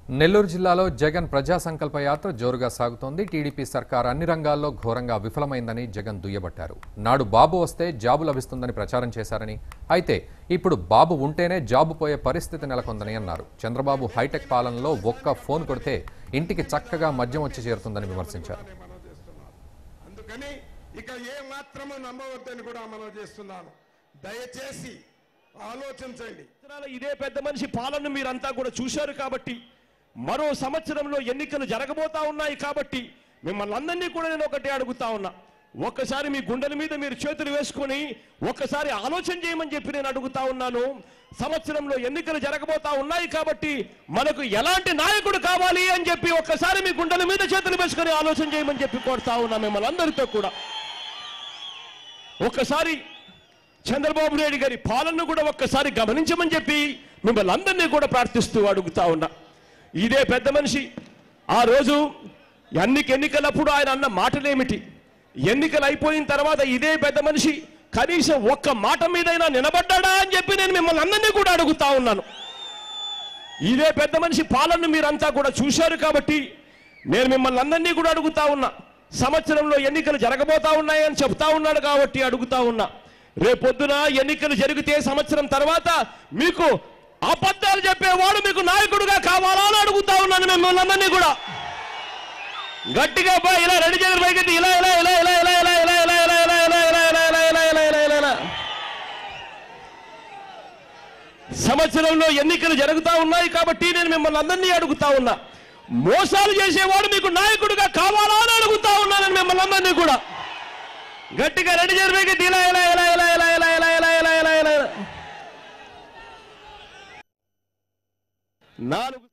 నెల్లూరు జిల్లాలో జగన్ ప్రజా సంకల్ప యాత్ర జోరుగా సాగుతోంది టీడీపీ సర్కార్ అన్ని రంగాల్లో ఘోరంగా విఫలమైందని జగన్ దుయ్యబట్టారు నాడు బాబు వస్తే జాబు లభిస్తుందని ప్రచారం చేశారని అయితే ఇప్పుడు బాబు ఉంటేనే జాబు పోయే పరిస్థితి నెలకొందని అన్నారు చంద్రబాబు హైటెక్ పాలనలో ఒక్క ఫోన్ కొడితే ఇంటికి చక్కగా మద్యం వచ్చి చేరుతుందని విమర్శించారు మనం చేస్తున్నాం అందుకని ఇక ఏ మాత్రము నమ్మవద్దని కూడా మనం చేస్తున్నాను దయచేసి ఆలోచించండి సంవత్సరాల ఇదే పెద్ద మనిషి పాలన మీరంతా కూడా చూశారు కాబట్టి మరో సంవత్సరంలో ఎన్నికలు జరగబోతా ఉన్నాయి కాబట్టి మిమ్మల్ని అందరినీ కూడా నేను ఒకటే అడుగుతా ఉన్నా ఒక్కసారి మీ గుండెల మీద మీరు చేతులు వేసుకొని ఒక్కసారి ఆలోచన చేయమని చెప్పి నేను అడుగుతా ఉన్నాను సంవత్సరంలో ఎన్నికలు జరగబోతా ఉన్నాయి కాబట్టి మనకు ఎలాంటి నాయకుడు కావాలి అని చెప్పి ఒక్కసారి మీ గుండెల మీద చేతులు వేసుకొని ఆలోచన చేయమని చెప్పి కోరుతా ఉన్నా మిమ్మల్ని అందరితో కూడా ఒక్కసారి చంద్రబాబు నాయుడు గారి పాలనను కూడా ఒక్కసారి గమనించమని చెప్పి మిమ్మల్ని అందరినీ కూడా ప్రార్థిస్తూ అడుగుతా ఉన్నా ఇదే పెద్ద మనిషి ఆ రోజు ఎన్నిక ఎన్నికలప్పుడు ఆయన అన్న మాటలేమిటి ఎన్నికలు అయిపోయిన తర్వాత ఇదే పెద్ద మనిషి కనీసం ఒక్క మాట మీదైనా నిలబడ్డాడా అని చెప్పి నేను మిమ్మల్ని అందరినీ కూడా అడుగుతా ఉన్నాను ఇదే పెద్ద మనిషి పాలనను మీరంతా కూడా చూశారు కాబట్టి నేను మిమ్మల్ని అందరినీ కూడా అడుగుతా ఉన్నా సంవత్సరంలో ఎన్నికలు జరగబోతా ఉన్నాయని చెప్తా ఉన్నాడు కాబట్టి అడుగుతా ఉన్నా రేపొద్దున ఎన్నికలు జరిగితే సంవత్సరం తర్వాత మీకు అబద్ధాలు చెప్పేవాడు మీకు నాయకుడుగా కావాలా అని అడుగుతా ఉన్నాను మిమ్మల్ని అందరినీ కూడా గట్టిగా బా ఇలా రెడీ చేతులు పైకెత్తి ఇలా ఇలా ఇలా ఇలా ఇలా ఇలా ఇలా ఇలా ఇలా ఇలా ఇలా ఇలా ఇలా ఇలా ఇలా ఇలా ఇలా ఇలా ఇలా సంవత్సరంలో ఎన్నికలు జరుగుతా ఉన్నాయి కాబట్టి నేను మిమ్మల్ని అందరినీ అడుగుతా ఉన్నా మోసాలు చేసేవాడు మీకు నాయకుడిగా కావాలా అని అడుగుతా ఉన్నాను మిమ్మల్ని అందరినీ కూడా గట్టిగా రెడీ చేయడానికి ఇలా ఇలా ఇలా ఇలా ఇలా ఇలా ఇలా ఇలా ఇలా ఇలా ఇలా నాలుగు